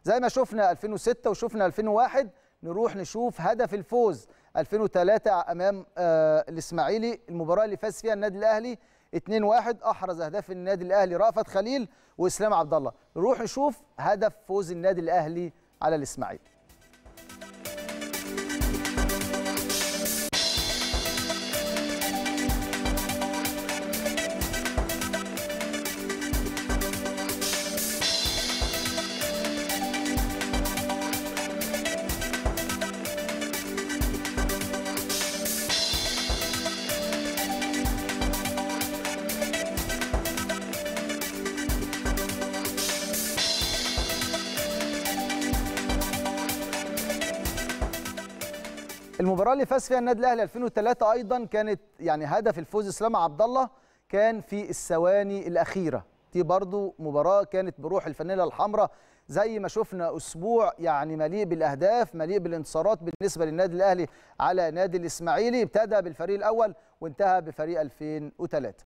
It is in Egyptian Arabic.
زي ما شفنا 2006 وشفنا 2001 نروح نشوف هدف الفوز 2003 امام آه الاسماعيلي المباراه اللي فاز فيها النادي الاهلي 2-1 احرز اهداف النادي الاهلي رأفت خليل واسلام عبد الله نروح نشوف هدف فوز النادي الاهلي على الاسماعيلي المباراه اللي فاز فيها النادي الاهلي 2003 ايضا كانت يعني هدف الفوز اسلام عبد الله كان في الثواني الاخيره دي برضو مباراه كانت بروح الفانيلا الحمراء زي ما شفنا اسبوع يعني مليء بالاهداف مليء بالانتصارات بالنسبه للنادي الاهلي على نادي الاسماعيلي ابتدى بالفريق الاول وانتهى بفريق 2003